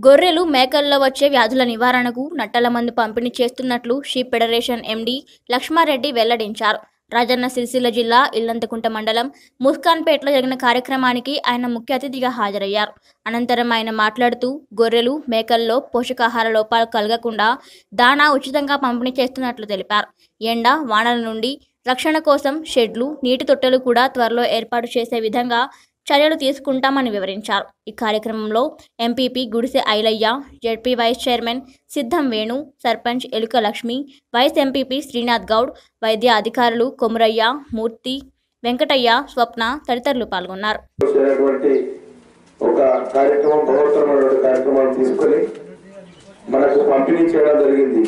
గొర్రెలు మేకల్లో వచ్చే వ్యాధుల నివారణకు నట్టల మందు పంపిణీ చేస్తున్నట్లు షీప్ ఫెడరేషన్ ఎండీ లక్ష్మారెడ్డి వెల్లడించారు రాజన్న సిరిసిల్ల జిల్లా ఇల్లంతకుంట మండలం ముస్కాన్పేటలో జరిగిన కార్యక్రమానికి ఆయన ముఖ్య అతిథిగా హాజరయ్యారు అనంతరం ఆయన మాట్లాడుతూ గొర్రెలు మేకల్లో పోషకాహార లోపాలు కలగకుండా దాణా ఉచితంగా పంపిణీ చేస్తున్నట్లు తెలిపారు ఎండ వానల నుండి రక్షణ కోసం షెడ్లు నీటి తొట్టెలు కూడా త్వరలో ఏర్పాటు చేసే విధంగా చర్యలు తీసుకుంటామని వివరించారు ఈ కార్యక్రమంలో ఎంపీపీ గుడిసె ఐలయ్య జెడ్పీ వైస్ చైర్మన్ సిద్ధం వేణు సర్పంచ్ ఎలుక లక్ష్మి వైస్ ఎంపీపీ శ్రీనాథ్ గౌడ్ వైద్య అధికారులు కొమురయ్య మూర్తి వెంకటయ్య స్వప్న తదితరులు పాల్గొన్నారు చేసినటువంటి ఒక కార్యక్రమం బృహత్తరమైనటువంటి కార్యక్రమాన్ని తీసుకొని మనకు పంపిణీ చేయడం జరిగింది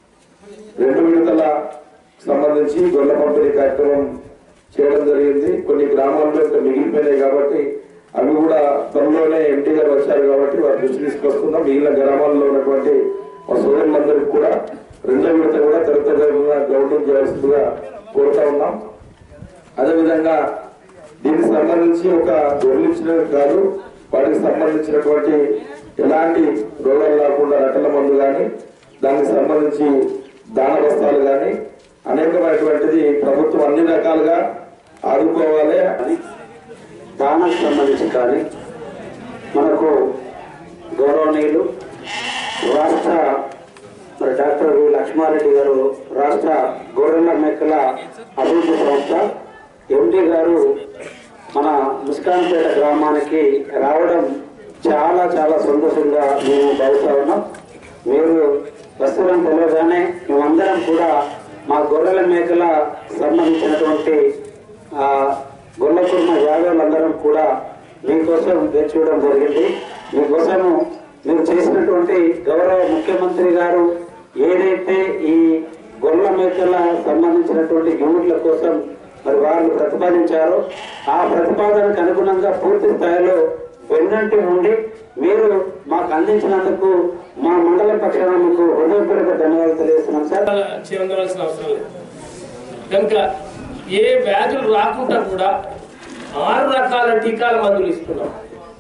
రెండు విడతల సంబంధించి గొల్ల పంపిణీ కార్యక్రమం చేయడం జరిగింది కొన్ని గ్రామాల్లో ఇంకా మిగిలిపోయినాయి కాబట్టి అవి కూడా త్వరలోనే ఎంపీ గారు వచ్చారు కాబట్టి వారి దృష్టి తీసుకొస్తున్నాం మిగిలిన గ్రామాల్లో ఉన్నటువంటి మా సోదరులందరికీ కూడా రెండో విడత కూడా త్వరితగతిన గ్రౌండింగ్ చేయాల్సిందిగా కోరుతా ఉన్నాం అదేవిధంగా దీనికి సంబంధించి ఒక దొరికించిన కాదు వాటికి సంబంధించినటువంటి ఎలాంటి రోగాలు రాకుండా రకల మందు కానీ దానికి సంబంధించి దాన బస్తాలు కానీ అనేకమైనటువంటిది ప్రభుత్వం అన్ని రకాలుగా ఆదుకోవాలి కానీ దానాకు సంబంధించి కానీ మనకు గౌరవనీయులు రాష్ట్ర మరి డాక్టర్ వి లక్ష్మారెడ్డి గారు రాష్ట్ర గోరెల్ల మేకల అభివృద్ధి సంస్థ ఎండి గారు మన ముస్కాన్పేట గ్రామానికి రావడం చాలా చాలా సంతోషంగా మేము భావిస్తా ఉన్నాం మీరు వస్తారని తెలియగానే మేమందరం కూడా మా గొర్రెల మేకల సంబంధించినటువంటి ఆ గొల్లకుర్మ యాదవులందరం కూడా మీకోసం వేచి చూడడం జరిగింది మీకోసము మీరు చేసినటువంటి గౌరవ ముఖ్యమంత్రి గారు ఏదైతే ఈ గొర్రెల మేకల సంబంధించినటువంటి యూనిట్ల కోసం మరి వారు ప్రతిపాదించారో ఆ ప్రతిపాదనకు అనుగుణంగా పూర్తి స్థాయిలో వెన్నంటి ఉండి మీరు మాకు అందించినందుకు మా మండల పక్షాన మీకు హృదయపూర్వక ధన్యవాదాలు తెలియజేస్తున్నాం సార్ చెందవలసిన అవసరం లేదు కనుక ఏ వ్యాధులు రాకుండా కూడా ఆరు రకాల టీకాల మందులు ఇస్తున్నాం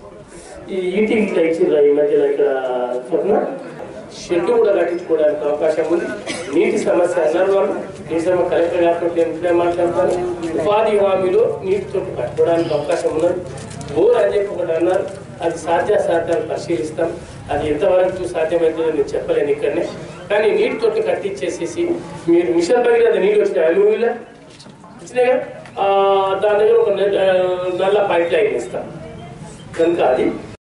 ఈ ఈటీ ఇట్లా ఇచ్చిండ్రా ఈ మధ్యలో ఇక్కడ స్వప్న షెడ్ కూడా కట్టించుకోవడానికి అవకాశం ఉంది నీటి సమస్య అన్నారు వాళ్ళు నిజంగా కలెక్టర్ గారితో ఎంపీ మాట్లాడతాను ఉపాధి హామీలో నీటితో కట్టుకోవడానికి అవకాశం ఉన్నది బోర్ అని చెప్పి ఒకటి అన్నారు అది సాధ్యాసాధ్యాలు పరిశీలిస్తాం అది ఎంతవరకు సాధ్యమవుతుందో నేను చెప్పలేను ఇక్కడనే కానీ నీటి తొట్టి కట్టించేసేసి మీరు మిషన్ పగిలి అది నీళ్ళు వచ్చినాయి అలుగులా వచ్చినాయి కదా? ఆ, దాని దగ్గర ఒక నె- నల్ల పైప్ లైన్ ఇస్తాం కనుక అది